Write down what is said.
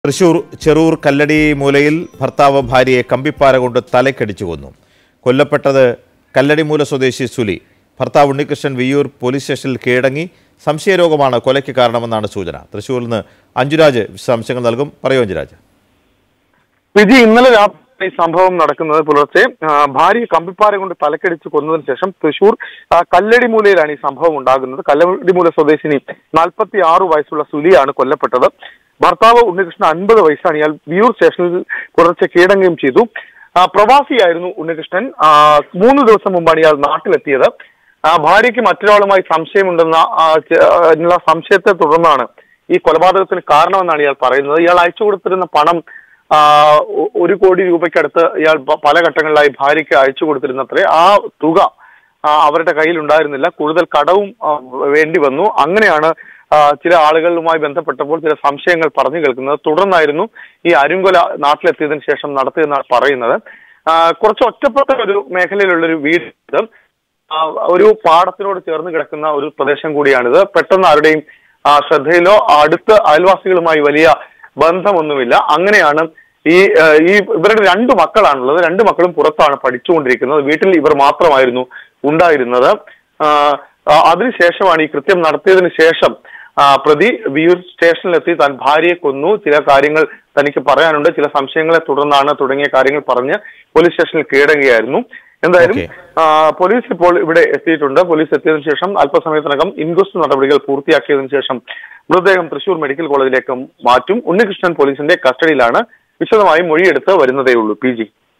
തൃശൂർ ചെറൂർ കല്ലടി മൂലയിൽ ഭർത്താവ് ഭാര്യയെ കമ്പിപ്പാര കൊണ്ട് തലക്കടിച്ചു കൊന്നു കൊല്ലപ്പെട്ടത് കല്ലടിമൂല സ്വദേശി സുലി ഭർത്താവ് ഉണ്ണികൃഷ്ണൻ വിയ്യൂർ പോലീസ് സ്റ്റേഷനിൽ കീഴടങ്ങി സംശയരോഗമാണ് കൊലയ്ക്ക് കാരണമെന്നാണ് സൂചന തൃശൂരിൽ നിന്ന് അഞ്ജുരാജ് വിശദാംശങ്ങൾ നൽകും പറയൂ അഞ്ജുരാജ് വിജി ഇന്നലെ രാത്രി ഈ സംഭവം നടക്കുന്നത് പുലർച്ചെ ആ, ഭാര്യ കമ്പിപ്പാര കൊണ്ട് തലക്കടിച്ച് കൊന്നതിന് ശേഷം തൃശൂർ ആ, കല്ലടിമൂലയിലാണ് ഈ സംഭവം ഉണ്ടാകുന്നത് കല്ലടിമൂല സ്വദേശിനി നാൽപ്പത്തി ആറ് വയസ്സുള്ള സുലിയാണ് കൊല്ലപ്പെട്ടത് ഭർത്താവ് ഉണ്ണികൃഷ്ണൻ അൻപത് വയസ്സാണ് ഇയാൾ വിയൂർ സ്റ്റേഷനിൽ പുലർച്ചെ കീഴടങ്ങുകയും ചെയ്തു ആ, പ്രവാസിയായിരുന്നു ഉണ്ണികൃഷ്ണൻ ആ, മൂന്ന് ദിവസം മുമ്പാണ് ഇയാൾ നാട്ടിലെത്തിയത് ആ, ഭാര്യയ്ക്ക് മറ്റൊരാളുമായി സംശയമുണ്ടെന്ന ആ, ചെ- ആ, എന്നുള്ള സംശയത്തെ തുടർന്നാണ് ഈ കൊലപാതകത്തിന് കാരണമെന്നാണ് ഇയാൾ പറയുന്നത് ഇയാൾ അയച്ചു കൊടുത്തിരുന്ന പണം ആ, ഒ- ഒരു കോടി രൂപയ്ക്കടുത്ത് ഇയാൾ പ- പല ഘട്ടങ്ങളിലായി ഭാര്യയ്ക്ക് അയച്ചു കൊടുത്തിരുന്നത്രേ ആ തുക ആ, അവരുടെ കയ്യിൽ ഉണ്ടായിരുന്നില്ല കൂടുതൽ കടവും ആ, വേണ്ടി വന്നു അങ്ങനെയാണ് ആ, ചില ആളുകളുമായി ബന്ധപ്പെട്ടപ്പോൾ ചില സംശയങ്ങൾ പറഞ്ഞു കേൾക്കുന്നത് തുടർന്നായിരുന്നു ഈ അരുങ്കൊല നാട്ടിലെത്തിയതിനു ശേഷം നടത്തിയെന്നാണ് പറയുന്നത് ആ, കുറച്ച് ഒറ്റപ്പെട്ട ഒരു മേഖലയിലുള്ള ഒരു വീട് ഇത്. ആ, ഒരു പാടത്തിനോട് ചേർന്ന് കിടക്കുന്ന ഒരു പ്രദേശം കൂടിയാണിത് പെട്ടെന്ന് ആരുടെയും ആ, ശ്രദ്ധയിലോ അടുത്ത അയൽവാസികളുമായി വലിയ ബന്ധമൊന്നുമില്ല അങ്ങനെയാണ് ഈ ആ, ഈ ഇവരുടെ രണ്ട് മക്കളാണുള്ളത് രണ്ട് മക്കളും പുറത്താണ് പഠിച്ചുകൊണ്ടിരിക്കുന്നത് വീട്ടിൽ ഇവർ മാത്രമായിരുന്നു ഉണ്ടായിരുന്നത് ആ, ആ, അതിനുശേഷമാണ് ഈ കൃത്യം നടത്തിയതിനു ശേഷം ആ, പ്രതി വിയൂർ സ്റ്റേഷനിലെത്തി താൻ ഭാര്യയെ കൊന്നു ചില കാര്യങ്ങൾ തനിക്ക് പറയാനുണ്ട് ചില സംശയങ്ങളെ തുടർന്നാണ് തുടങ്ങിയ കാര്യങ്ങൾ പറഞ്ഞ് പോലീസ് സ്റ്റേഷനിൽ കീഴടങ്ങുകയായിരുന്നു എന്തായാലും Okay. ആ, പോലീസ് ഇപ്പോൾ ഇവിടെ എത്തിയിട്ടുണ്ട് പോലീസ് എത്തിയതിനു ശേഷം അല്പസമയത്തിനകം ഇൻക്വസ്റ്റ് നടപടികൾ പൂർത്തിയാക്കിയതിനു ശേഷം മൃതദേഹം തൃശൂർ മെഡിക്കൽ കോളേജിലേക്ക് മാറ്റും ഉണ്ണികൃഷ്ണൻ പോലീസിന്റെ കസ്റ്റഡിയിലാണ് വിശദമായി മൊഴിയെടുത്ത് വരുന്നതേ ഉള്ളൂ പി ജി